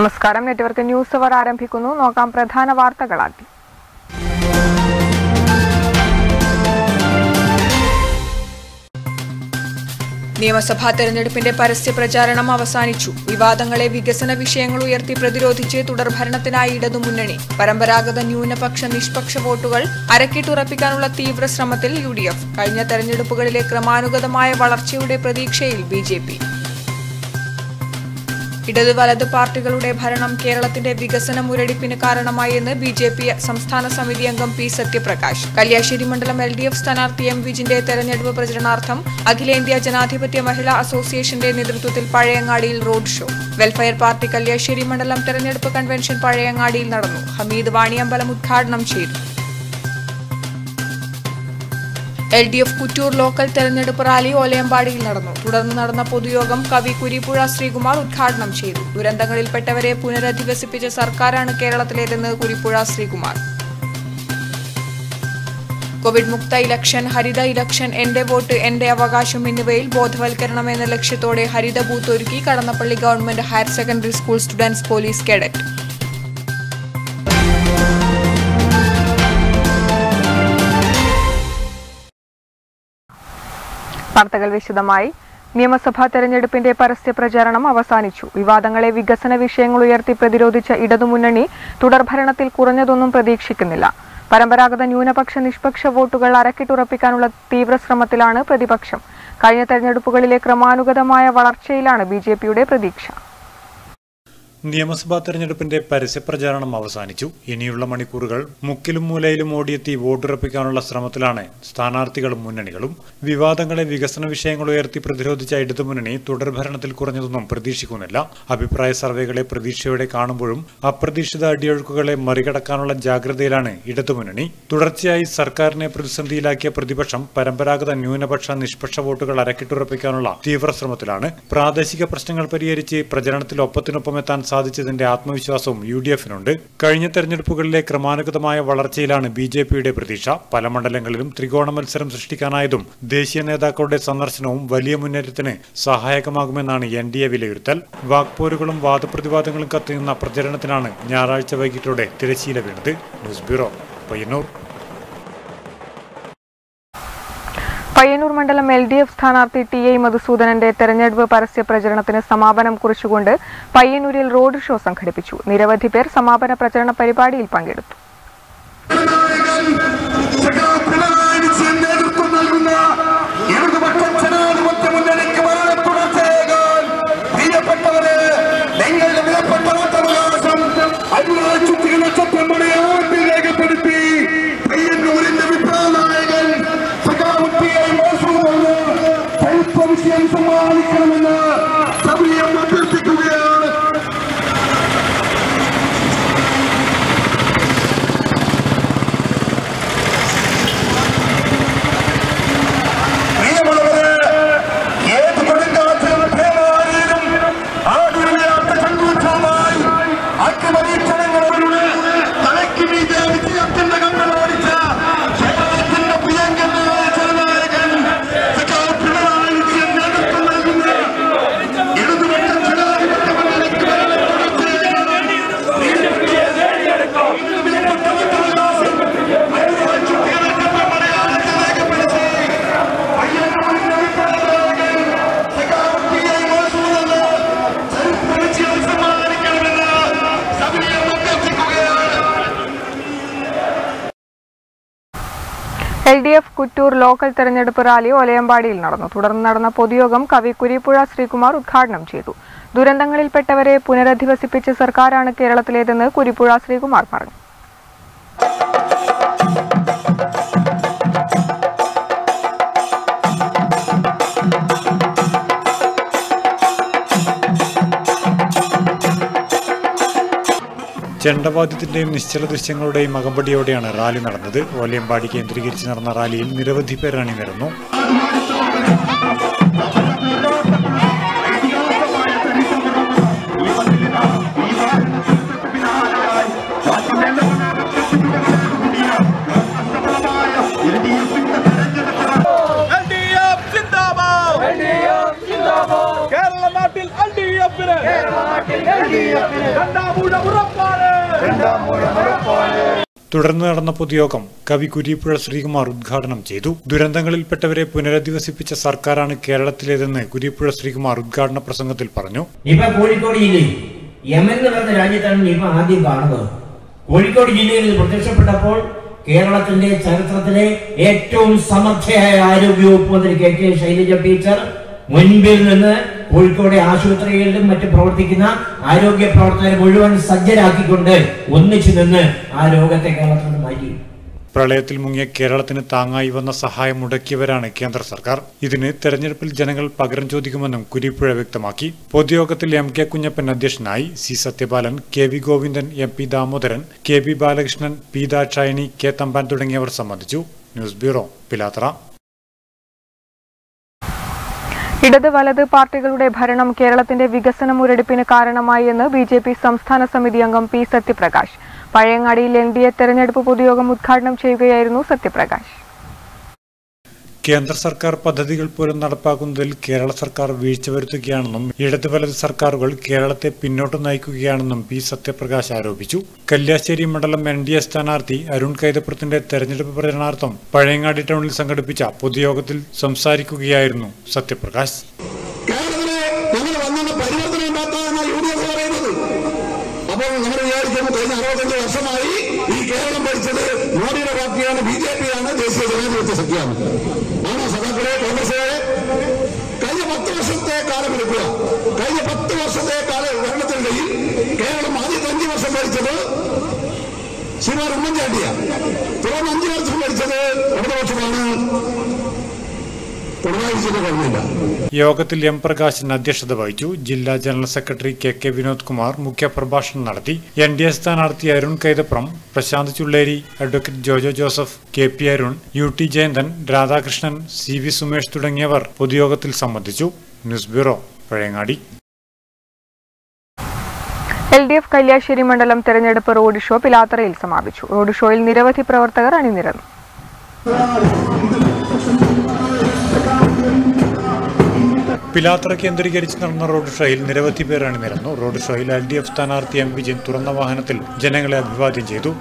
നമസ്കാരം network news അവർ ആരംഭിക്കുന്നു നോക്കാം പ്രധാന വാർത്തകൾ ആദ്യം നിയമസഭാ തെരഞ്ഞെടുപ്പിന്റെ പരസ്യ പ്രചാരണം അവസാനിച്ചു വിവാദങ്ങളെ വികസന വിഷയങ്ങൾ ഉയർത്തി പ്രതിരോധിച്ച് തുടർഭരണത്തിനായി ഇടതുമുന്നണി പരമ്പരാഗത ന്യൂനപക്ഷ നിഷ്പക്ഷ വോട്ടുകൾ അരക്കിട്ടുറപ്പിക്കാനുള്ള തീവ്ര ശ്രമത്തിൽ യു ഡി എഫ് കഴിഞ്ഞ തെരഞ്ഞെടുപ്പുകളിലെ ക്രമാനുഗതമായ വളർച്ചയുടെ പ്രതീക്ഷയിൽ ബി ജെ പി ഇടത് വലത് പാർട്ടികളുടെ ഭരണം കേരളത്തിന്റെ വികസന മുരടിപ്പിന് കാരണമായി എന്ന് ബി ജെ പി സംസ്ഥാന സമിതി അംഗം പി സത്യപ്രകാശ് കല്യാശ്ശേരി മണ്ഡലം എൽ ഡി എഫ് സ്ഥാനാർത്ഥി എം വിജിന്റെ തെരഞ്ഞെടുപ്പ് പ്രചരണാർത്ഥം അഖിലേന്ത്യാ ജനാധിപത്യ മഹിളാ അസോസിയേഷന്റെ നേതൃത്വത്തിൽ പഴയങ്ങാടിയിൽ road show welfare party Kalliasseri മണ്ഡലം തെരഞ്ഞെടുപ്പ് കൺവെൻഷൻ പഴയങ്ങാടിയിൽ നടന്നു ഹമീദ് വാണിയമ്പലം ഉദ്ഘാടനം ചെയ്തു L D F Kuttoor local തെരഞ്ഞെടുപ്പ് റാലി ഓലയമ്പാടിയിൽ നടന്നു തുടർന്ന് നടന്ന പൊതുയോഗം കവി കുരിപ്പുഴ ശ്രീകുമാർ ഉദ്ഘാടനം ചെയ്തു ദുരന്തങ്ങളിൽപ്പെട്ടവരെ പുനരധിവസിപ്പിച്ച സർക്കാരാണ് കേരളത്തിലേതെന്ന് കുരിപ്പുഴ ശ്രീകുമാർ കോവിഡ് മുക്ത ഇലക്ഷൻ ഹരിത ഇലക്ഷൻ എന്റെ വോട്ട് എന്റെ അവകാശം എന്നിവയിൽ ബോധവൽക്കരണം എന്ന ലക്ഷ്യത്തോടെ ഹരിത ബൂത്ത് ഒരുക്കി Kadannappally government higher secondary school students police cadet വാർത്തകൾ വിശദമായി നിയമസഭാ തെരഞ്ഞെടുപ്പിന്റെ പരസ്യ പ്രചാരണം അവസാനിച്ചു വിവാദങ്ങളെ വികസന വിഷയങ്ങൾ ഉയർത്തി പ്രതിരോധിച്ച ഇടതുമുന്നണി തുടർഭരണത്തിൽ കുറഞ്ഞതൊന്നും പ്രതീക്ഷിക്കുന്നില്ല പരമ്പരാഗത ന്യൂനപക്ഷ നിഷ്പക്ഷ വോട്ടുകൾ അരക്കിട്ടുറപ്പിക്കാനുള്ള തീവ്ര ശ്രമത്തിലാണ് പ്രതിപക്ഷം കഴിഞ്ഞ തെരഞ്ഞെടുപ്പുകളിലെ ക്രമാനുഗതമായ വളർച്ചയിലാണ് ബി പ്രതീക്ഷ നിയമസഭാ തെരഞ്ഞെടുപ്പിന്റെ പരസ്യപ്രചാരണം അവസാനിച്ചു ഇനിയുള്ള മണിക്കൂറുകൾ മുക്കിലും മൂലയിലും ഓടിയെത്തി വോട്ടുറപ്പിക്കാനുള്ള ശ്രമത്തിലാണ് സ്ഥാനാർത്ഥികളും മുന്നണികളും വിവാദങ്ങളെ വികസന വിഷയങ്ങൾ ഉയർത്തി പ്രതിരോധിച്ച ഇടതുമുന്നണി തുടർഭരണത്തിൽ കുറഞ്ഞതൊന്നും പ്രതീക്ഷിക്കുന്നില്ല അഭിപ്രായ സർവേകളെ പ്രതീക്ഷയോടെ കാണുമ്പോഴും അപ്രതീക്ഷിത അടിയൊഴുക്കുകളെ മറികടക്കാനുള്ള ജാഗ്രതയിലാണ് ഇടതുമുന്നണി തുടർച്ചയായി സർക്കാരിനെ പ്രതിസന്ധിയിലാക്കിയ പ്രതിപക്ഷം പരമ്പരാഗത ന്യൂനപക്ഷ നിഷ്പക്ഷ വോട്ടുകൾ അരക്കിട്ടുറപ്പിക്കാനുള്ള തീവ്ര ശ്രമത്തിലാണ് പ്രാദേശിക പ്രശ്നങ്ങൾ പരിഹരിച്ച് പ്രചരണത്തിൽ ഒപ്പത്തിനൊപ്പം എത്താൻ സാധിച്ചതിന്റെ ആത്മവിശ്വാസവും യു ഡി എഫിനുണ്ട് കഴിഞ്ഞ തെരഞ്ഞെടുപ്പുകളിലെ ക്രമാനുഗതമായ വളർച്ചയിലാണ് ബി ജെ പിയുടെ പ്രതീക്ഷ പല മണ്ഡലങ്ങളിലും ത്രികോണ മത്സരം സൃഷ്ടിക്കാനായതും ദേശീയ നേതാക്കളുടെ സന്ദർശനവും വലിയ മുന്നേറ്റത്തിന് സഹായകമാകുമെന്നാണ് എൻ ഡി എ വിലയിരുത്തൽ വാക്പോരുകളും വാദപ്രതിവാദങ്ങളും കത്തിനിന്ന പ്രചരണത്തിനാണ് ഞായറാഴ്ച വൈകിട്ടോടെ തിരശീല വീണത് ന്യൂസ് ബ്യൂറോ പയ്യന്നൂർ പയ്യന്നൂർ മണ്ഡലം എൽ ഡി എഫ് സ്ഥാനാർത്ഥി ടി ഐ മധുസൂദനന്റെ തെരഞ്ഞെടുപ്പ് പരസ്യ പ്രചരണത്തിന് സമാപനം കുറിച്ചുകൊണ്ട് പയ്യന്നൂരിൽ റോഡ് ഷോ സംഘടിപ്പിച്ചു നിരവധി പേർ സമാപന പ്രചരണ പരിപാടിയിൽ പങ്കെടുത്തു പിണറായി വിജയൻ നേതൃത്വം നൽകുന്ന ഇടതുപക്ഷ ജനാധിപത്യ മുന്നണിക്ക് ഭരണ തുടർച്ചയേകാൻ പ്രിയപ്പെട്ടവരെ നിങ്ങളുടെ വിലപ്പെട്ട വോട്ടവകാശം അതിനായി ചുറ്റിക നക്ഷത്രം മണിയാണ്ടിൽ രേഖപ്പെടുത്തി പയ്യന്നൂരിന്റെ വിപ്ലവനായകൻ സഖാവുട്ടിയായി മോശമെന്ന് ചരിത്ര വിഷയം സമ്മാനിക്കണമെന്ന് സഭയം അഭ്യർത്ഥിക്കുകയാണ് പ്രിയമുള്ളവരെ ഏത് കൊടുങ്കാറ്റിലും ഭേമാരിയിലും ആകുലയാത്ത ചങ്കൂറ്റവുമായി അഗ്നിപരീക്ഷണങ്ങളുടെ തലയ്ക്ക് മീതെ വിജയത്തിന്റെ കണ്ണോടിച്ച കേരളത്തിന്റെ പ്രിയങ്കരനായ ജനനായകൻ സഖാവ് പിണറായി വിജയൻ നേതൃത്വം നൽകുന്ന ഇടതുപക്ഷ ജനാധിപത്യ മുന്നണിക്ക് ഭരണ തുടർച്ചയേകാൻ വിലപ്പെട്ട വോട്ടവകാശം അതിനായി ചുറ്റികളെ മലയാളത്തിൽ രേഖപ്പെടുത്തി L D F Kuttoor local തെരഞ്ഞെടുപ്പ് റാലി ഒലയമ്പാടിയിൽ നടന്നു തുടർന്ന് നടന്ന പൊതുയോഗം കവി കുരിപ്പുഴ ശ്രീകുമാർ ഉദ്ഘാടനം ചെയ്തു ദുരന്തങ്ങളിൽപ്പെട്ടവരെ പുനരധിവസിപ്പിച്ച സർക്കാരാണ് കേരളത്തിലേതെന്ന് കുരിപ്പുഴ ശ്രീകുമാർ പറഞ്ഞു ചെണ്ടവാദ്യത്തിന്റെയും നിശ്ചല ദൃശ്യങ്ങളുടെയും അകമ്പടിയോടെയാണ് റാലി നടന്നത് ഓലയമ്പാടി കേന്ദ്രീകരിച്ച് നടന്ന റാലിയിൽ നിരവധി പേർ അണിനിരന്നു എൽഡിഎഫ് സിന്ദാബാദ് എൽഡിഎഫ് സിന്ദാബാദ് കേരള നാട്ടിൽ എൽഡിഎഫിന് കേരള നാട്ടിൽ എൽഡിഎഫിന് തുടർന്ന് നടന്ന പൊതുയോഗം കവി കുരീപ്പുഴ ശ്രീകുമാർ ഉദ്ഘാടനം ചെയ്തു ദുരന്തങ്ങളിൽപ്പെട്ടവരെ പുനരധിവസിപ്പിച്ച സർക്കാരാണ് കേരളത്തിലേതെന്ന് കുരീപ്പുഴ ശ്രീകുമാർ ഉദ്ഘാടന പ്രസംഗത്തിൽ പറഞ്ഞു ഇപ്പൊ കോഴിക്കോട് ജില്ലയിൽ യമൻ എന്ന് പറഞ്ഞ രാജ്യത്താണ് ഇപ്പൊ ആദ്യം കാണുന്നത് കോഴിക്കോട് ജില്ലയിൽ ഇത് പ്രത്യക്ഷപ്പെട്ടപ്പോൾ കേരളത്തിന്റെ ചരിത്രത്തിലെ ഏറ്റവും സമർത്ഥയായ ആരോഗ്യവകുപ്പ് മന്ത്രി കെ കെ ശൈലജ ടീച്ചർ മുൻപിൽ നിന്ന് കോഴിക്കോട് ആശുപത്രികളിലും മറ്റും പ്രവർത്തിക്കുന്ന ആരോഗ്യ പ്രവർത്തകരെ മുഴുവൻ സജ്ജരാക്കിക്കൊണ്ട് ഒന്നിച്ചു നിന്ന് ആ രോഗത്തെ കേരളത്തിൽ നിന്ന് മാറ്റി പ്രളയത്തിൽ മുങ്ങിയ കേരളത്തിന് താങ്ങായി വന്ന സഹായം മുടക്കിയവരാണ് കേന്ദ്ര സർക്കാർ ഇതിന് തെരഞ്ഞെടുപ്പിൽ ജനങ്ങൾ പകരം ചോദിക്കുമെന്നും കുരിപ്പുഴ വ്യക്തമാക്കി പൊതുയോഗത്തിൽ എം കെ കുഞ്ഞപ്പൻ അധ്യക്ഷനായി C Sathyapalan K V Govindan M P Damodaran K V Balakrishnan P Dakshayani K Thampan തുടങ്ങിയവർ സംബന്ധിച്ചു ന്യൂസ് ബ്യൂറോ പിലാത്ര ഇടത് വലത് പാർട്ടികളുടെ ഭരണം കേരളത്തിന്റെ വികസന മുരടിപ്പിന് കാരണമായി എന്ന് ബി ജെ പി സംസ്ഥാന സമിതി അംഗം പി സത്യപ്രകാശ് പഴയങ്ങാടിയിൽ എൻ ഡി എ തെരഞ്ഞെടുപ്പ് പൊതുയോഗം ഉദ്ഘാടനം ചെയ്യുകയായിരുന്നു സത്യപ്രകാശ് കേന്ദ്ര സർക്കാർ പദ്ധതികൾ പോലും നടപ്പാക്കുന്നതിൽ കേരള സർക്കാർ വീഴ്ച വരുത്തുകയാണെന്നും ഇടത് വലത് സർക്കാരുകൾ കേരളത്തെ പിന്നോട്ട് നയിക്കുകയാണെന്നും പി സത്യപ്രകാശ് ആരോപിച്ചു കല്യാശ്ശേരി മണ്ഡലം എൻ ഡി എ സ്ഥാനാർത്ഥി അരുൺ കൈതപ്പുറത്തിന്റെ തെരഞ്ഞെടുപ്പ് പ്രചരണാർത്ഥം പഴയങ്ങാടി ടൗണിൽ സംഘടിപ്പിച്ച പൊതുയോഗത്തിൽ സംസാരിക്കുകയായിരുന്നു സത്യപ്രകാശ് കേരളത്തിലെ ഞങ്ങൾ വന്നത് പരിവർത്തനം ഉണ്ടാക്കാമെന്നാണ് യു ഡി എഫ് പറയുന്നത് അപ്പോൾ നമ്മൾ വിചാരിക്കുന്നു കഴിഞ്ഞ അറുപത്തഞ്ച് വർഷമായി ഈ കേരളം ഭരിച്ചത് മോഡിയുടെ പാർട്ടിയാണ് ബി ജെ പിയാണ് ദേശീയ ജനാധിപത്യ സഖ്യമാണ് ആണോ സഖാക്കളെ കോൺഗ്രസുകാരെ കഴിഞ്ഞ പത്ത് വർഷത്തെ കാലം എടുക്കുക കഴിഞ്ഞ പത്ത് വർഷത്തെ കാല ഭരണത്തിനിടയിൽ കേരളം ആദ്യത്തെ അഞ്ച് വർഷം ഭരിച്ചത് ശ്രീമാൻ ഉമ്മൻചാണ്ടിയാണ് തുടർന്ന് അഞ്ച് വർഷം ഭരിച്ചത് ഇടതുപക്ഷമാണ് പിണറായി വിജയന്റെ ഗവൺമെന്റാണ് യോഗത്തിൽ എം പ്രകാശൻ അധ്യക്ഷത വഹിച്ചു ജില്ലാ general secretary K K Vinod Kumar മുഖ്യപ്രഭാഷണം നടത്തി എൻ ഡി എ സ്ഥാനാർത്ഥി Arun Kaithapram Prashanth Chulleri advocate Jojo Joseph K P Arun U T Jayanthan Radhakrishnan C V Sumesh തുടങ്ങിയവർ പൊതുയോഗത്തിൽ സംബന്ധിച്ചു news bureau Pazhayangadi L D F Kalliasseri മണ്ഡലം തെരഞ്ഞെടുപ്പ് റോഡ് ഷോ പിലാത്തറയിൽ സമാപിച്ചു റോഡ് ഷോയിൽ നിരവധി പ്രവർത്തകർ അണിനിരന്നു പിലാത്ര കേന്ദ്രീകരിച്ച് നടന്ന റോഡ് ഷോയിൽ നിരവധി പേർ അണിനിരന്നു റോഡ് ഷോയിൽ എൽ ഡി എഫ് സ്ഥാനാർത്ഥി എം വിജയൻ തുറന്ന വാഹനത്തിൽ ജനങ്ങളെ അഭിവാദ്യം ചെയ്തു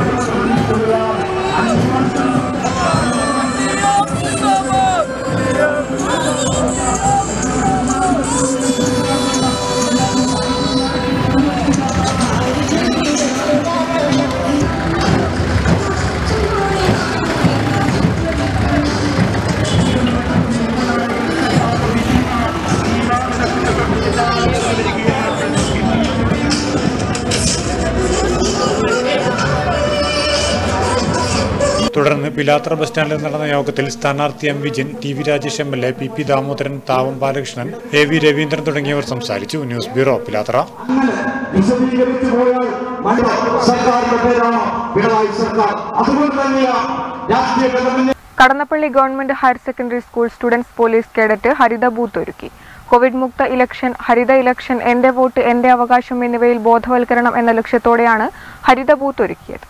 തുടർന്ന് പിലാത്ര ബസ് സ്റ്റാൻഡിൽ നടന്ന യോഗത്തിൽ സ്ഥാനാർത്ഥി M Vijayan T V Rajesh M L A P P Damodaran Thavam Balakrishnan A V Raveendran തുടങ്ങിയവർ സംസാരിച്ചു ന്യൂസ് ബ്യൂറോ പിലാത്ര വിശദീകരിച്ചു പോയാൽ മണ്ഡല സർക്കാരിന്റെ പേരാണ് പിണറായി സർക്കാർ അതുകൊണ്ട് തന്നെയാണ് രാഷ്ട്രീയ ബന്ധമില്ല Kadannappally government higher secondary school students police cadet ഹരിത ബൂത്ത് ഒരുക്കി കോവിഡ് മുക്ത ഇലക്ഷൻ ഹരിത ഇലക്ഷൻ എന്റെ വോട്ട് എന്റെ അവകാശം എന്നിവയിൽ ബോധവൽക്കരണം എന്ന ലക്ഷ്യത്തോടെയാണ് ഹരിത ബൂത്ത് ഒരുക്കിയത്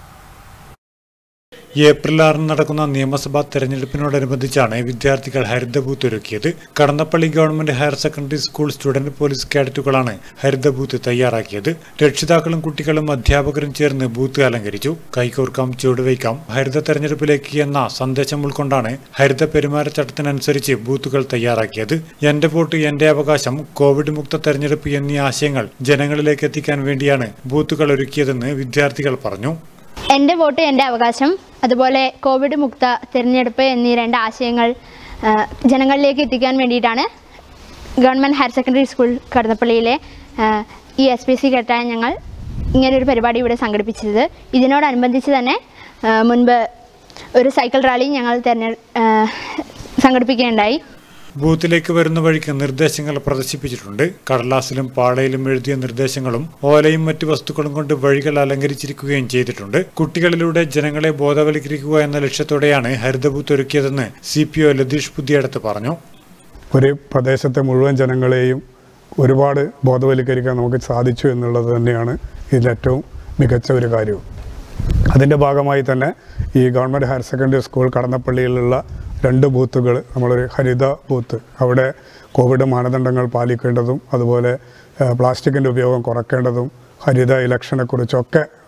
ഏപ്രിൽ ആറിന് നടക്കുന്ന നിയമസഭാ തെരഞ്ഞെടുപ്പിനോടനുബന്ധിച്ചാണ് വിദ്യാർത്ഥികൾ ഹരിത ബൂത്ത് ഒരുക്കിയത് Kadannappally government higher secondary school student police കേഡറ്റുകളാണ് ഹരിത ബൂത്ത് തയ്യാറാക്കിയത് രക്ഷിതാക്കളും കുട്ടികളും അധ്യാപകരും ചേർന്ന് ബൂത്ത് അലങ്കരിച്ചു കൈകോർക്കാം ചുവടുവയ്ക്കാം ഹരിത തെരഞ്ഞെടുപ്പിലേക്ക് എന്ന സന്ദേശം ഉൾക്കൊണ്ടാണ് ഹരിത പെരുമാറ്റച്ചട്ടത്തിനനുസരിച്ച് ബൂത്തുകൾ തയ്യാറാക്കിയത് എന്റെ വോട്ട് എന്റെ അവകാശം കോവിഡ് മുക്ത തെരഞ്ഞെടുപ്പ് എന്നീ ആശയങ്ങൾ ജനങ്ങളിലേക്ക് എത്തിക്കാൻ വേണ്ടിയാണ് ബൂത്തുകൾ ഒരുക്കിയതെന്ന് വിദ്യാർത്ഥികൾ പറഞ്ഞു എൻ്റെ വോട്ട് എൻ്റെ അവകാശം അതുപോലെ കോവിഡ് മുക്ത തിരഞ്ഞെടുപ്പ് എന്നീ രണ്ട് ആശയങ്ങൾ ആ, ജനങ്ങളിലേക്ക് എത്തിക്കാൻ വേണ്ടിയിട്ടാണ് ഗവൺമെൻറ് ഹയർ സെക്കൻഡറി സ്കൂൾ കടന്നപ്പള്ളിയിലെ ആ, ഈ എസ് പി സി കേട്ടായ ഞങ്ങൾ ഇങ്ങനൊരു പരിപാടി ഇവിടെ സംഘടിപ്പിച്ചത് ഇതിനോടനുബന്ധിച്ച് തന്നെ ആ, മുൻപ് ഒരു സൈക്കിൾ റാലി ഞങ്ങൾ തെരഞ്ഞെ ആ, സംഘടിപ്പിക്കുകയുണ്ടായി ബൂത്തിലേക്ക് വരുന്ന വഴിക്ക് നിർദ്ദേശങ്ങൾ പ്രദർശിപ്പിച്ചിട്ടുണ്ട് കടലാസിലും പാളയിലും എഴുതിയ നിർദ്ദേശങ്ങളും ഓലയും മറ്റു വസ്തുക്കളും കൊണ്ട് വഴികൾ അലങ്കരിച്ചിരിക്കുകയും ചെയ്തിട്ടുണ്ട് കുട്ടികളിലൂടെ ജനങ്ങളെ ബോധവൽക്കരിക്കുക എന്ന ലക്ഷ്യത്തോടെയാണ് ഹരിതബൂത്ത് ഒരുക്കിയതെന്ന് C P O Latheesh Puthiyadath പറഞ്ഞു ഒരു പ്രദേശത്തെ മുഴുവൻ ജനങ്ങളെയും ഒരുപാട് ബോധവൽക്കരിക്കാൻ നമുക്ക് സാധിച്ചു എന്നുള്ളത് തന്നെയാണ് ഇതിലേറ്റവും മികച്ച ഒരു കാര്യവും അതിൻ്റെ ഭാഗമായി തന്നെ ഈ ഗവൺമെൻറ് ഹയർ സെക്കൻഡറി സ്കൂൾ കടന്നപ്പള്ളിയിലുള്ള രണ്ട് ബൂത്തുകൾ നമ്മളൊരു ഹരിത ബൂത്ത് അവിടെ കോവിഡ് മാനദണ്ഡങ്ങൾ പാലിക്കേണ്ടതും അതുപോലെ പ്ലാസ്റ്റിക്കിൻ്റെ ഉപയോഗം കുറയ്ക്കേണ്ടതും ഹരിത ഇലക്ഷനെക്കുറിച്ചൊക്കെ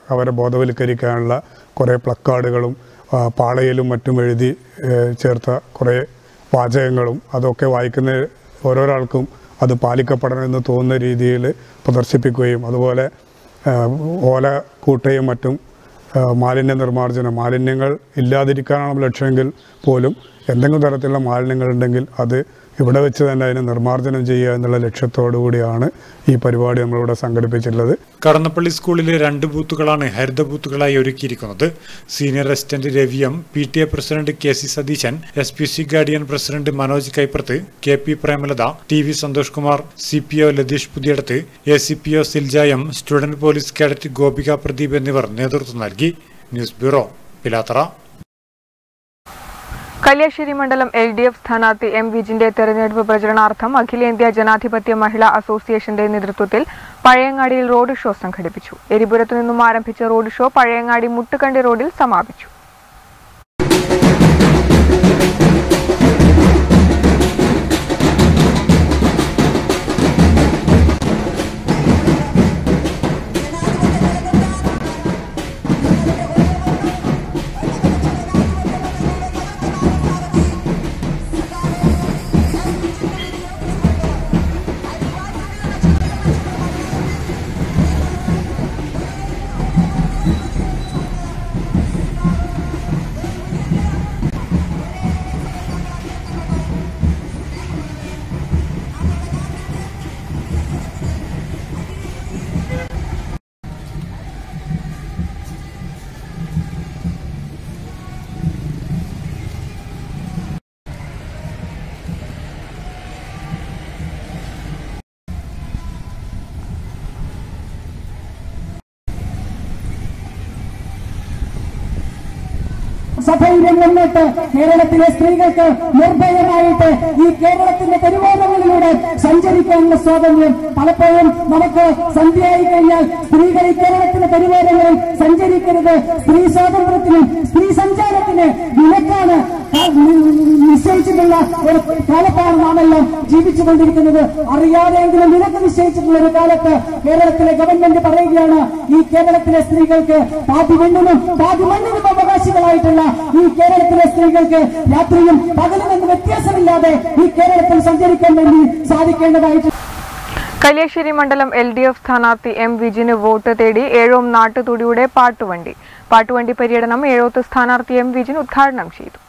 അവരെ ബോധവൽക്കരിക്കാനുള്ള കുറേ പ്ലക്കാർഡുകളും ആ, പാളയിലും മറ്റും എഴുതി ഏഹ്, ചേർത്ത കുറേ വാചകങ്ങളും അതൊക്കെ വായിക്കുന്ന ഓരോരാൾക്കും അത് പാലിക്കപ്പെടണമെന്ന് തോന്നുന്ന രീതിയിൽ പ്രദർശിപ്പിക്കുകയും അതുപോലെ ആ, ഓല കൂട്ടയും മറ്റും ആ, മാലിന്യ നിർമ്മാർജ്ജനം മാലിന്യങ്ങൾ ഇല്ലാതിരിക്കാനാണ് ലക്ഷ്യമെങ്കിൽ പോലും എന്തെങ്കിലും തരത്തിലുള്ള മാലിന്യങ്ങൾ ഉണ്ടെങ്കിൽ അത് ഇവിടെ വെച്ച് തന്നെ അതിനെ നിർമ്മാർജ്ജനം ചെയ്യുക എന്നുള്ള ലക്ഷ്യത്തോടു കൂടിയാണ് ഈ പരിപാടി നമ്മളിവിടെ സംഘടിപ്പിച്ചിട്ടുള്ളത് കടന്നപ്പള്ളി സ്കൂളിലെ രണ്ട് ബൂത്തുകളാണ് ഹരിത ബൂത്തുകളായി ഒരുക്കിയിരിക്കുന്നത് senior assistant Ravi M P T A president K C Satheesan S P C guardian president Manoj Kaippurath K P Premalatha T V Santhosh Kumar C P O Latheesh Puthiyadath A C P O Silja M student police cadet Gopika Pradeep എന്നിവർ നേതൃത്വം നൽകി ന്യൂസ് ബ്യൂറോ പിലാത്തറ കല്യാശ്ശേരി മണ്ഡലം L D F സ്ഥാനാർത്ഥി M വിജിന്റെ തെരഞ്ഞെടുപ്പ് പ്രചരണാർത്ഥം അഖിലേന്ത്യാ ജനാധിപത്യ മഹിളാ അസോസിയേഷന്റെ നേതൃത്വത്തിൽ പഴയങ്ങാടിയിൽ റോഡ് ഷോ സംഘടിപ്പിച്ചു എരിപുരത്തു നിന്നും ആരംഭിച്ച റോഡ് ഷോ പഴയങ്ങാടി മുട്ടുകണ്ടി റോഡിൽ സമാപിച്ചു സധൈര്യം മുന്നിട്ട് കേരളത്തിലെ സ്ത്രീകൾക്ക് നിർഭയമായിട്ട് ഈ കേരളത്തിന്റെ തെരുവോരങ്ങളിലൂടെ സഞ്ചരിക്കാനുള്ള സ്വാതന്ത്ര്യം പലപ്പോഴും നമുക്ക് സന്ധ്യയായി കഴിഞ്ഞാൽ സ്ത്രീകൾ ഈ കേരളത്തിന്റെ തെരുവോരങ്ങളിൽ സഞ്ചരിക്കരുത് സ്ത്രീ സ്വാതന്ത്ര്യത്തിനും സ്ത്രീ സഞ്ചാരത്തിന് വിലക്കാണ് നിശ്ചയിച്ചിട്ടുള്ള ഒരു കാലത്താണ് നാമെല്ലാം ജീവിച്ചുകൊണ്ടിരിക്കുന്നത് അറിയാതെയെങ്കിലും വിലക്ക് നിശ്ചയിച്ചിട്ടുള്ള ഒരു കാലത്ത് കേരളത്തിലെ ഗവൺമെന്റ് പറയുകയാണ് ഈ കേരളത്തിലെ സ്ത്രീകൾക്ക് പാതി മണ്ണിനും പാതി മണ്ണിനും അവകാശികളായിട്ടുള്ള ഈ കേരളത്തിലെ സ്ത്രീകൾക്ക് രാത്രിയും പകലും എന്ന് വ്യത്യാസമില്ലാതെ ഈ കേരളത്തിൽ സഞ്ചരിക്കാൻ വേണ്ടി സാധിക്കേണ്ടതായിട്ട് കല്യാശ്ശേരി മണ്ഡലം എൽ ഡി എഫ് സ്ഥാനാർത്ഥി എം വിജിന് വോട്ട് തേടി ഏഴോം നാട്ടുതുടിയുടെ പാട്ടുവണ്ടി പാട്ടുവണ്ടി പര്യടനം ഏഴോത്ത് സ്ഥാനാർത്ഥി എം വിജിൻ ഉദ്ഘാടനം ചെയ്തു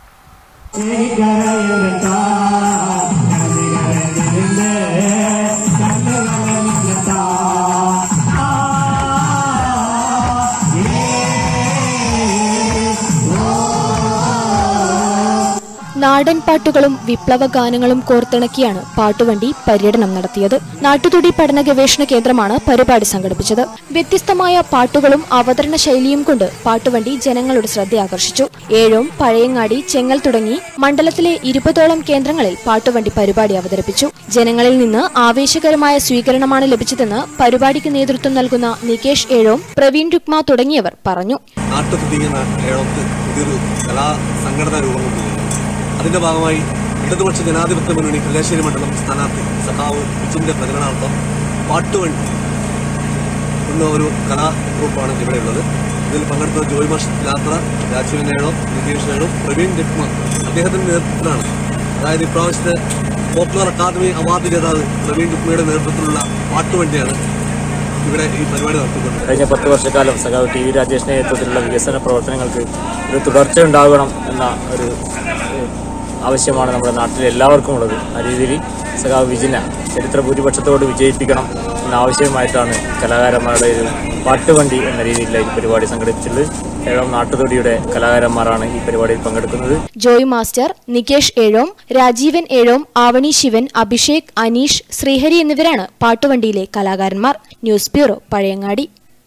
നാടൻ പാട്ടുകളും വിപ്ലവ ഗാനങ്ങളും കോർത്തിണക്കിയാണ് പാട്ടുവണ്ടി പര്യടനം നടത്തിയത് നാട്ടുതുടി പഠന ഗവേഷണ കേന്ദ്രമാണ് പരിപാടി സംഘടിപ്പിച്ചത് വ്യത്യസ്തമായ പാട്ടുകളും അവതരണ ശൈലിയും കൊണ്ട് പാട്ടുവണ്ടി ജനങ്ങളുടെ ശ്രദ്ധ ആകർഷിച്ചു ഏഴോം പഴയങ്ങാടി ചെങ്ങൽ തുടങ്ങി മണ്ഡലത്തിലെ ഇരുപതോളം കേന്ദ്രങ്ങളിൽ പാട്ടുവണ്ടി പരിപാടി അവതരിപ്പിച്ചു ജനങ്ങളിൽ നിന്ന് ആവേശകരമായ സ്വീകരണമാണ് ലഭിച്ചതെന്ന് പരിപാടിക്ക് നേതൃത്വം നൽകുന്ന നികേഷ് ഏഴോം പ്രവീൺ രുക്മ തുടങ്ങിയവർ പറഞ്ഞു നാട്ടുതുടി എന്ന കേരളത്തിൽ പുതിയൊരു കലാ സംഘടന രൂപം കൊണ്ടുവന്നു അതിന്റെ ഭാഗമായി ഇടതുപക്ഷ ജനാധിപത്യ മുന്നണി കല്യാശ്ശേരി മണ്ഡലം സ്ഥാനാർത്ഥി സഖാവ് വിജുവിന്റെ പ്രചരണാർത്ഥം പാട്ടുവണ്ടി എന്ന ഒരു കലാ ഗ്രൂപ്പാണ് ഇവിടെയുള്ളത് ഇതിൽ പങ്കെടുത്ത ജോയ് മാഷ് യാത്ര രാജീവൻ നേടോ നിതീഷ് നേടോ പ്രവീൺ രത്മ അദ്ദേഹത്തിന്റെ നേതൃത്വത്തിലാണ് അതായത് ഇപ്രാവശ്യത്തെ പോപ്പുലർ അക്കാദമി അവാർഡ് ജേതാവ് പ്രവീൺ രുക്മയുടെ നേതൃത്വത്തിലുള്ള പാട്ടുവണ്ടിയാണ് ഇവിടെ ഈ പരിപാടി നടത്തിക്കൊണ്ടത് കഴിഞ്ഞ പത്ത് വർഷക്കാലം സഖാവ് ടി വി രാജേഷിന്റെ നേതൃത്വത്തിലുള്ള വികസന പ്രവർത്തനങ്ങൾക്ക് ഒരു തുടർച്ച ഉണ്ടാകണം എന്ന ഒരു ഏഹ്, ആവശ്യമാണ് നമ്മുടെ നാട്ടിൽ എല്ലാവർക്കും ഉള്ളത് ആ രീതിയിൽ സഖാവ് വിജിന ചരിത്ര ഭൂരിപക്ഷത്തോട് വിജയിപ്പിക്കണം എന്ന ആവശ്യമായിട്ടാണ് കലാകാരന്മാരുടെ ഒരു പാട്ടുവണ്ടി എന്ന രീതിയിലുള്ള ഈ പരിപാടി സംഘടിപ്പിച്ചിട്ടുള്ളത് ഏഴാം നാട്ടുതൊടിയുടെ കലാകാരന്മാരാണ് ഈ പരിപാടിയിൽ പങ്കെടുക്കുന്നത് ജോയ് മാസ്റ്റർ നികേഷ് ഏഴോം രാജീവൻ ഏഴോം ആവണി ശിവൻ അഭിഷേക് അനീഷ് ശ്രീഹരി എന്നിവരാണ് പാട്ടുവണ്ടിയിലെ കലാകാരന്മാർ news bureau Pazhayangadi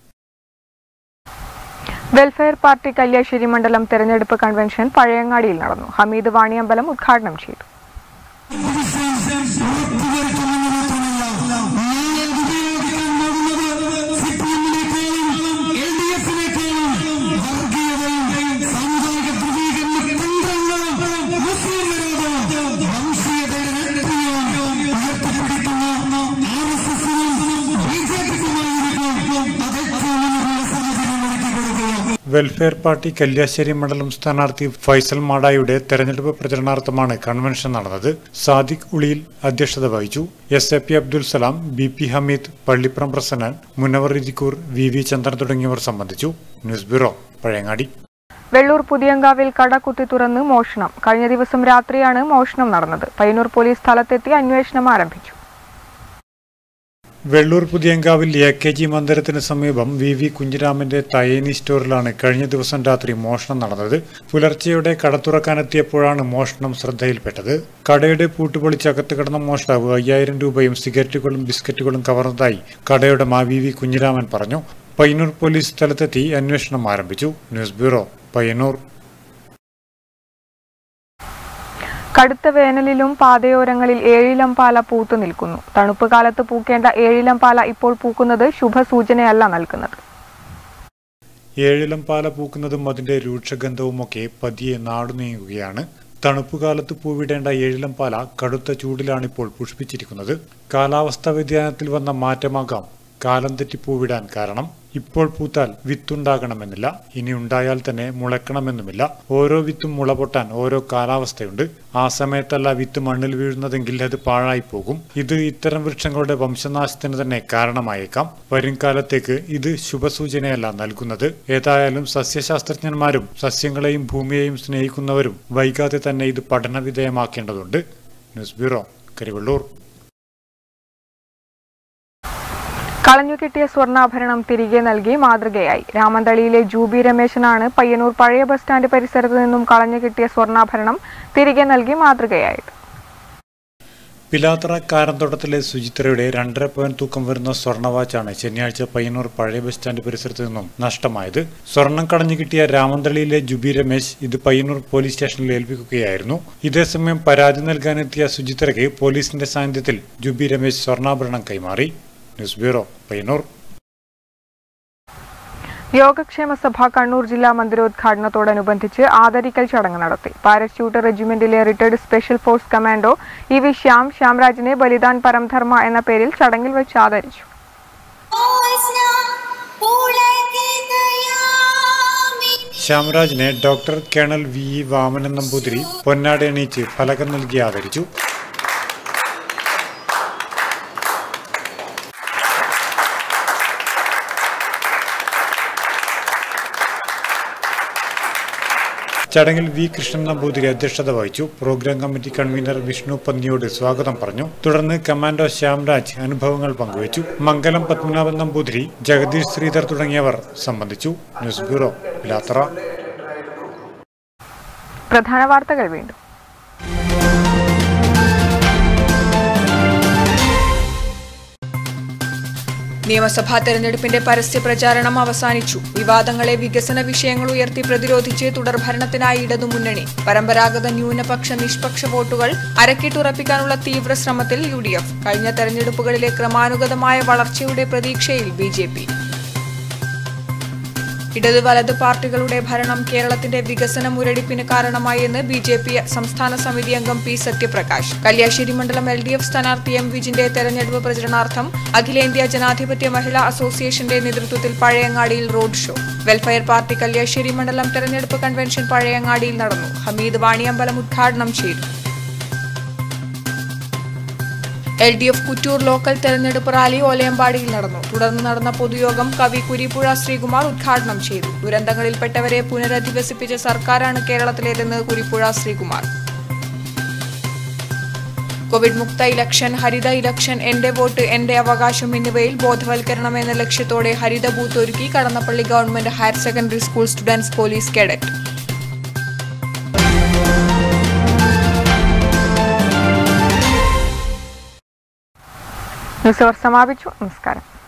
welfare party Kalliasseri മണ്ഡലം തെരഞ്ഞെടുപ്പ് കൺവെൻഷൻ പഴയങ്ങാടിയിൽ നടന്നു ഹമീദ് വാണിയമ്പലം ഉദ്ഘാടനം ചെയ്തു ബി ജെ പിക്കുമായിരിക്കും അത് ഏറ്റവും വലിയ സാഹചര്യം വെൽഫെയർ പാർട്ടി കല്യാശ്ശേരി മണ്ഡലം സ്ഥാനാർത്ഥി ഫൈസൽ മാടായുടെ തെരഞ്ഞെടുപ്പ് പ്രചരണാർത്ഥമാണ് കൺവെൻഷൻ നടന്നത് സാദിഖ് ഉളിയിൽ അധ്യക്ഷത വഹിച്ചു S A P Abdul Salam B P Hameed Pallippuram Prasannan Munavar Irikkur V V Chandran തുടങ്ങിയവർ സംബന്ധിച്ചു ന്യൂസ് ബ്യൂറോ പഴയങ്ങാടി വെള്ളൂർ പുതിയങ്കാവിൽ കട കുത്തി തുറന്ന് മോഷണം കഴിഞ്ഞ ദിവസം രാത്രിയാണ് മോഷണം നടന്നത് പയ്യന്നൂർ പോലീസ് സ്ഥലത്തെത്തി അന്വേഷണം ആരംഭിച്ചു വെള്ളൂർ പുതിയങ്കാവിൽ എ കെ ജി മന്ദിരത്തിന് സമീപം വി വി കുഞ്ഞിരാമന്റെ തയേനി സ്റ്റോറിലാണ് കഴിഞ്ഞ ദിവസം രാത്രി മോഷണം നടന്നത് പുലർച്ചെയോടെ കട തുറക്കാനെത്തിയപ്പോഴാണ് മോഷണം ശ്രദ്ധയിൽപ്പെട്ടത് കടയുടെ പൂട്ടുപൊളിച്ച് അകത്ത് കിടന്ന മോഷ്ടാവ് അയ്യായിരം രൂപയും സിഗരറ്റുകളും ബിസ്ക്കറ്റുകളും കവർന്നതായി കടയുടെ മാ വി വി കുഞ്ഞിരാമൻ പറഞ്ഞു പയ്യന്നൂർ പോലീസ് സ്ഥലത്തെത്തി അന്വേഷണം ആരംഭിച്ചു ന്യൂസ് ബ്യൂറോ പയ്യന്നൂർ കടുത്ത വേനലിലും പാതയോരങ്ങളിൽ ഏഴിലം പാല പൂത്തു നിൽക്കുന്നു തണുപ്പ് കാലത്ത് പൂക്കേണ്ട ഏഴിലം പാല ഇപ്പോൾ പൂക്കുന്നത് ശുഭസൂചനയല്ല നൽകുന്നത് ഏഴിലം പാല പൂക്കുന്നതും അതിന്റെ രൂക്ഷഗന്ധവുമൊക്കെ പതിയെ നാടു നീങ്ങുകയാണ് തണുപ്പുകാലത്ത് പൂവിടേണ്ട ഏഴിലം പാല കടുത്ത ചൂടിലാണിപ്പോൾ പുഷ്പിച്ചിരിക്കുന്നത് കാലാവസ്ഥാ വ്യതിയാനത്തിൽ വന്ന മാറ്റമാകാം കാലം തെറ്റി പൂവിടാൻ കാരണം ഇപ്പോൾ പൂത്താൽ വിത്തുണ്ടാകണമെന്നില്ല ഇനി ഉണ്ടായാൽ തന്നെ മുളയ്ക്കണമെന്നുമില്ല ഓരോ വിത്തും മുള പൊട്ടാൻ ഓരോ കാലാവസ്ഥയുണ്ട് ആ സമയത്തല്ല വിത്ത് മണ്ണിൽ വീഴുന്നതെങ്കിൽ അത് പാഴായി പോകും ഇത് ഇത്തരം വൃക്ഷങ്ങളുടെ വംശനാശത്തിന് തന്നെ കാരണമായേക്കാം വരും കാലത്തേക്ക് ഇത് ശുഭസൂചനയല്ല നൽകുന്നത് ഏതായാലും സസ്യശാസ്ത്രജ്ഞന്മാരും സസ്യങ്ങളെയും ഭൂമിയെയും സ്നേഹിക്കുന്നവരും വൈകാതെ തന്നെ ഇത് പഠന വിധേയമാക്കേണ്ടതുണ്ട് ന്യൂസ് ബ്യൂറോ കരിവള്ളൂർ കളഞ്ഞുകിട്ടിയ സ്വർണ്ണാഭരണം തിരികെ നൽകി മാതൃകയായി രാമന്തളിയിലെ ജൂബി രമേശനാണ് പയ്യന്നൂർ പഴയ ബസ് സ്റ്റാൻഡ് പരിസരത്ത് നിന്നും കളഞ്ഞുകിട്ടിയ സ്വർണ്ണാഭരണം തിരികെ നൽകി മാതൃകയായത് പിലാത്തറ കാരന്തോട്ടത്തിലെ സുചിത്രയുടെ രണ്ടര പോയിന്റ് തൂക്കം വരുന്ന സ്വർണ്ണവാച്ചാണ് ശനിയാഴ്ച പയ്യന്നൂർ പഴയ ബസ് സ്റ്റാൻഡ് പരിസരത്ത് നിന്നും നഷ്ടമായത് സ്വർണം കടഞ്ഞു കിട്ടിയ രാമന്തളിയിലെ ജുബി രമേശ് ഇത് പയ്യന്നൂർ പോലീസ് സ്റ്റേഷനിൽ ഏൽപ്പിക്കുകയായിരുന്നു ഇതേസമയം പരാതി നൽകാനെത്തിയ സുചിത്രയ്ക്ക് പോലീസിന്റെ സാന്നിധ്യത്തിൽ ജുബി രമേശ് സ്വർണ്ണാഭരണം കൈമാറി ന്യൂസ് ബ്യൂറോ പയ്യന്നൂർ യോഗക്ഷേമ സഭ കണ്ണൂർ ജില്ലാ മന്ദിരോദ്ഘാടനത്തോടനുബന്ധിച്ച് ആദരിക്കൽ ചടങ്ങ് നടത്തി പാരച്യൂട്ട് റെജിമെന്റിലെ retired special force commando E V Shyam ശ്യാംരാജിനെ ബലിദാൻ പരംധർമ്മ എന്ന പേരിൽ ചടങ്ങിൽ വെച്ച് ആദരിച്ചു ശ്യാമരാജിനെ doctor colonel V E Vamanan Namboothiri പൊന്നാട എണീച്ച് ഫലകം നൽകി ആദരിച്ചു ചടങ്ങിൽ വി കൃഷ്ണൻ നമ്പൂതിരി അധ്യക്ഷത വഹിച്ചു programme committee convener Vishnu Panniyode സ്വാഗതം പറഞ്ഞു തുടർന്ന് കമാൻഡോ ശ്യാംരാജ് അനുഭവങ്ങൾ പങ്കുവച്ചു മംഗലം പത്മനാഭൻ നമ്പൂതിരി ജഗദീഷ് ശ്രീധർ തുടങ്ങിയവർ സംബന്ധിച്ചു ന്യൂസ് ബ്യൂറോ പിലാത്തറ പ്രധാന വാർത്തകൾ വീണ്ടും നിയമസഭാ തെരഞ്ഞെടുപ്പിന്റെ പരസ്യ പ്രചാരണം അവസാനിച്ചു വിവാദങ്ങളെ വികസന വിഷയങ്ങൾ ഉയർത്തി പ്രതിരോധിച്ച് തുടർഭരണത്തിനായി ഇടതുമുന്നണി പരമ്പരാഗത ന്യൂനപക്ഷ നിഷ്പക്ഷ വോട്ടുകൾ അരക്കിട്ടുറപ്പിക്കാനുള്ള തീവ്ര ശ്രമത്തിൽ യു ഡി എഫ് കഴിഞ്ഞ തെരഞ്ഞെടുപ്പുകളിലെ ക്രമാനുഗതമായ വളർച്ചയുടെ പ്രതീക്ഷയിൽ ബി ജെ പി ഇടത് വലത് പാർട്ടികളുടെ ഭരണം കേരളത്തിന്റെ വികസന മുരടിപ്പിന് കാരണമായി എന്ന് ബി ജെ പി സംസ്ഥാന സമിതി അംഗം പി സത്യപ്രകാശ് കല്യാശ്ശേരി മണ്ഡലം എൽ ഡി എഫ് സ്ഥാനാർത്ഥി എം വിജിന്റെ തെരഞ്ഞെടുപ്പ് പ്രചരണാർത്ഥം അഖിലേന്ത്യാ ജനാധിപത്യ മഹിളാ അസോസിയേഷന്റെ നേതൃത്വത്തിൽ പഴയങ്ങാടിയിൽ road show welfare party Kalliasseri മണ്ഡലം തെരഞ്ഞെടുപ്പ് കൺവെൻഷൻ പഴയങ്ങാടിയിൽ നടന്നു ഹമീദ് വാണിയമ്പലം ഉദ്ഘാടനം ചെയ്തു L D F Kuttoor local തെരഞ്ഞെടുപ്പ് റാലി ഓലയമ്പാടിയിൽ നടന്നു തുടർന്ന് നടന്ന പൊതുയോഗം കവി കുരിപ്പുഴ ശ്രീകുമാർ ഉദ്ഘാടനം ചെയ്തു ദുരന്തങ്ങളിൽപ്പെട്ടവരെ പുനരധിവസിപ്പിച്ച സർക്കാരാണ് കേരളത്തിലേതെന്ന് കുരിപ്പുഴ ശ്രീകുമാർ കോവിഡ് മുക്ത ഇലക്ഷൻ ഹരിത ഇലക്ഷൻ എന്റെ വോട്ട് എന്റെ അവകാശം എന്നിവയിൽ ബോധവൽക്കരണം എന്ന ലക്ഷ്യത്തോടെ ഹരിത ബൂത്ത് ഒരുക്കി Kadannappally government higher secondary school students police cadet news അവർ സമാപിച്ചു നമസ്കാരം